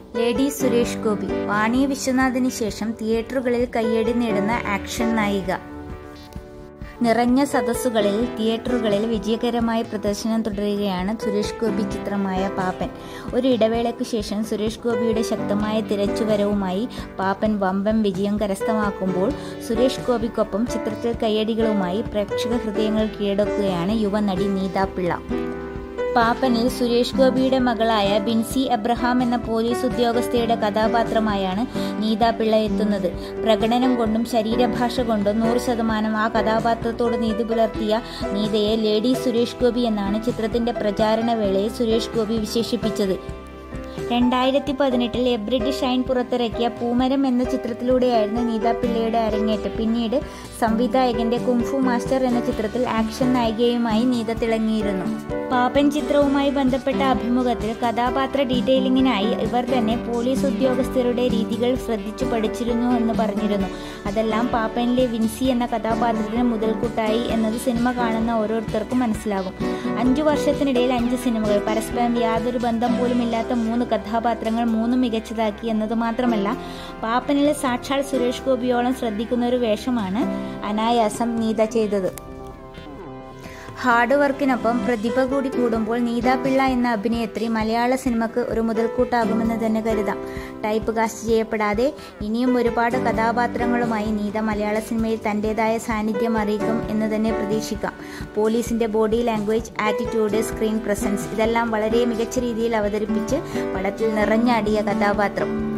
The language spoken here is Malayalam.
ലേഡി സുരേഷ് ഗോപി വാണി വിശ്വനാഥിന് ശേഷം തിയേറ്ററുകളിൽ കയ്യടി നേടുന്ന ആക്ഷൻ നായിക നിറഞ്ഞ സദസ്സുകളിൽ തിയേറ്ററുകളിൽ വിജയകരമായ പ്രദർശനം തുടരുകയാണ് സുരേഷ് ഗോപി ചിത്രമായ പാപ്പൻ ഒരു ഇടവേളയ്ക്ക് ശേഷം സുരേഷ് ഗോപിയുടെ ശക്തമായ തിരച്ചുവരവുമായി പാപ്പൻ വമ്പൻ വിജയം കരസ്ഥമാക്കുമ്പോൾ സുരേഷ് ഗോപിക്കൊപ്പം ചിത്രത്തിൽ കയ്യടികളുമായി പ്രേക്ഷക ഹൃദയങ്ങൾ കീഴടക്കുകയാണ് യുവനടി നീത പിള്ള പാപ്പനിൽ സുരേഷ് ഗോപിയുടെ മകളായ ബിൻസി എബ്രഹാം എന്ന പോലീസ് ഉദ്യോഗസ്ഥയുടെ കഥാപാത്രമായാണ് നീത പിള്ള എത്തുന്നത് പ്രകടനം കൊണ്ടും ശരീരഭാഷ കൊണ്ടും നൂറ് ശതമാനം ആ കഥാപാത്രത്തോട് നീതി പുലർത്തിയ നീതയെ ലേഡി സുരേഷ് ഗോപി എന്നാണ് ചിത്രത്തിന്റെ പ്രചാരണ വേളയിൽ സുരേഷ് ഗോപി വിശേഷിപ്പിച്ചത് രണ്ടായിരത്തി പതിനെട്ടിൽ എബ്രിഡ് ഷൈൻ പുറത്തിറക്കിയ പൂമരം എന്ന ചിത്രത്തിലൂടെയായിരുന്നു നീത പിള്ളയുടെ അരങ്ങേറ്റം പിന്നീട് സംവിധായകന്റെ കുംഫു മാസ്റ്റർ എന്ന ചിത്രത്തിൽ ആക്ഷൻ നായികയുമായി നീത തിളങ്ങിയിരുന്നു പാപ്പൻ ചിത്രവുമായി ബന്ധപ്പെട്ട അഭിമുഖത്തിൽ കഥാപാത്ര ഡീറ്റെയിലിങ്ങിനായി ഇവർ തന്നെ പോലീസ് ഉദ്യോഗസ്ഥരുടെ രീതികൾ ശ്രദ്ധിച്ചു പഠിച്ചിരുന്നു എന്ന് പറഞ്ഞിരുന്നു അതെല്ലാം പാപ്പനിലെ വിൻസി എന്ന കഥാപാത്രത്തിന് മുതൽക്കൂട്ടായി എന്നത് സിനിമ കാണുന്ന ഓരോരുത്തർക്കും മനസ്സിലാകും അഞ്ചു വർഷത്തിനിടയിൽ അഞ്ച് സിനിമകൾ പരസ്പരം യാതൊരു ബന്ധം പോലും ഇല്ലാത്ത മൂന്ന് കഥാപാത്രങ്ങൾ മൂന്നും മികച്ചതാക്കി എന്നത് മാത്രമല്ല പാപ്പനിലെ സാക്ഷാൽ സുരേഷ് ഗോപിയോളം ശ്രദ്ധിക്കുന്ന ഒരു വേഷമാണ് അനായാസം നീത ചെയ്തത് ഹാർഡ് വർക്കിനൊപ്പം പ്രതിഭ കൂടി കൂടുമ്പോൾ നീത പിള്ള എന്ന അഭിനേത്രി മലയാള സിനിമക്ക് ഒരു മുതൽക്കൂട്ടാകുമെന്ന് തന്നെ കരുതാം ടൈപ്പ് കാസ്റ്റ് ചെയ്യപ്പെടാതെ ഇനിയും ഒരുപാട് കഥാപാത്രങ്ങളുമായി നീത മലയാള സിനിമയിൽ തൻ്റെതായ സാന്നിധ്യം അറിയിക്കും എന്ന് തന്നെ പ്രതീക്ഷിക്കാം പോലീസിന്റെ body language attitude screen presence ഇതെല്ലാം വളരെ മികച്ച രീതിയിൽ അവതരിപ്പിച്ച് പടത്തിൽ നിറഞ്ഞാടിയ കഥാപാത്രം